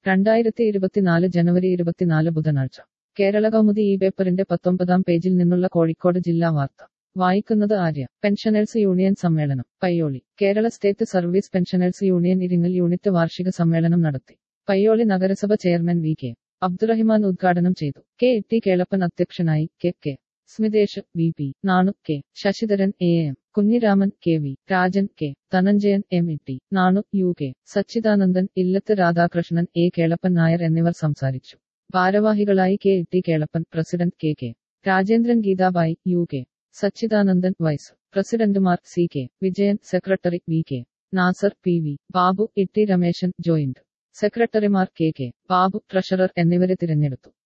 രണ്ടായിരത്തി ഇരുപത്തിനാല് ജനുവരി ഇരുപത്തിനാല് ബുധനാഴ്ച കേരള കൗമുദി ഈ പേപ്പറിന്റെ പത്തൊമ്പതാം പേജിൽ നിന്നുള്ള കോഴിക്കോട് ജില്ലാ വാർത്ത വായിക്കുന്നത് ആര്യ പെൻഷനേഴ്സ് യൂണിയൻ സമ്മേളനം Payyoli Kerala state service pensioners union Iringal unit വാർഷിക സമ്മേളനം നടത്തി പയ്യോളി നഗരസഭ ചെയർമാൻ വി കെ അബ്ദുറഹിമാൻ ഉദ്ഘാടനം ചെയ്തു കെ ടി കേളപ്പൻ അധ്യക്ഷനായി K K Smithesh V P Nanu K Sasidharan A M Kunhiraman K V Rajan K Dhananjayan M E T Nanu U K Sachidanandan Illath Radhakrishnan A Kelappan Nair എന്നിവർ സംസാരിച്ചു ഭാരവാഹികളായി K T Kelappan president K K Rajendran Geethabai U K Sachidanandan vice പ്രസിഡന്റുമാർ C K Vijayan secretary V K Nasar P V Babu E T Rameshan joint സെക്രട്ടറിമാർ K K Babu treasurer എന്നിവരെ തിരഞ്ഞെടുത്തു